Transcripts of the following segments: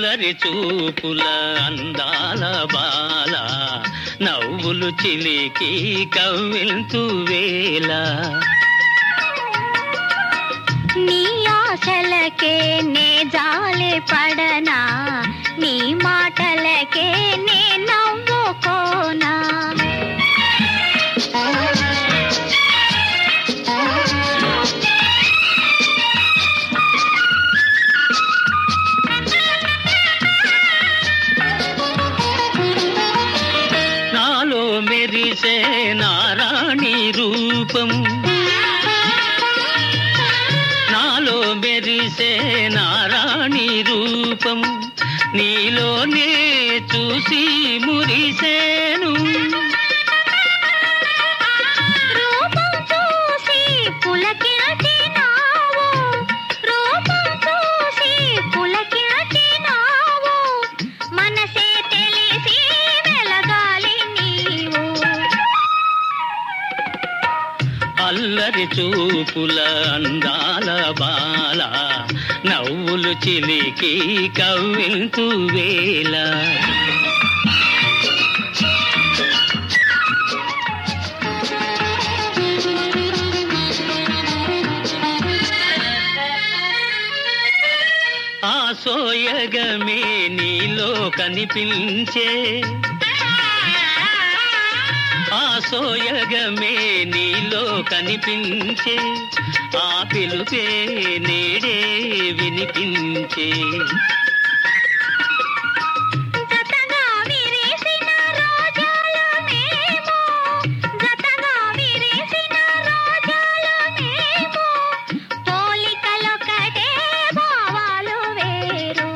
అల్లరి చూపుల అందాల బాల నవ్వులు చిలికి కవ్వింతు వేళ నీ ఆశలకే నే జాలి పడనా నీ మాటలకే నే నవ్వుకోనా నాలో మెరిసే నారాణి రూపం నాలో మెరిసే నారాణి రూపం నీలోనే చూసి మురిసేను రూపం చూసి పులకించినావు రూపం చూసి పులకించినావు మనసే తెలిసి వెలగాలి నీవు అల్లరి చూపుల అందాల బాల నవ్వులు చిలికి కవ్వింతు వేళ ఆ సోయగమే నీలో కనిపించే ఆ సోయగమే నీలో కనిపించే ఆ పిలుపే నేడే వినిపించే జతగా విరిసిన రోజాల మేము జతగా విరిసిన రోజాల మేము పోలికలొకటే భావాలు వేరు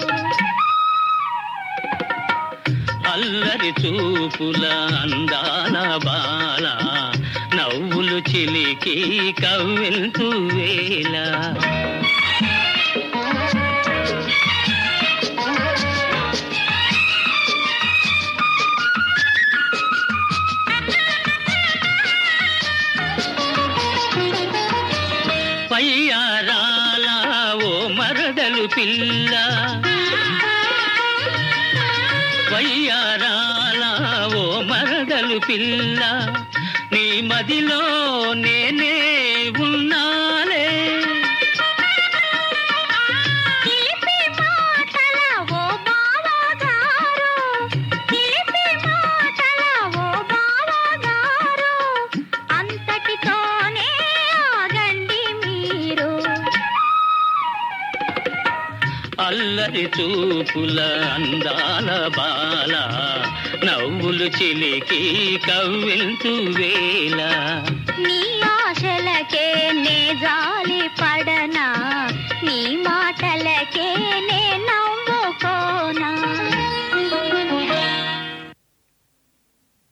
అల్లరి చూపుల అందాల బాల నవ్వులు చిలికి కవ్వింతు వేళ పయ్యారాల ఓ మరదలు పిల్ల వయ్యారాల ఓ మరదలు పిల్ల నీ మదిలో నేనే ఉన్నాలే చిలిపి మాటల ఓ బావగారు చిలిపి మాటల ఓ బావగారు అంతటితోనే ఆగండి మీరు అల్లరి చూపుల అందాల బాల నవ్వులు చిలికి కవ్వింతు వేళ నీ ఆశలకే నే జాలి పడనా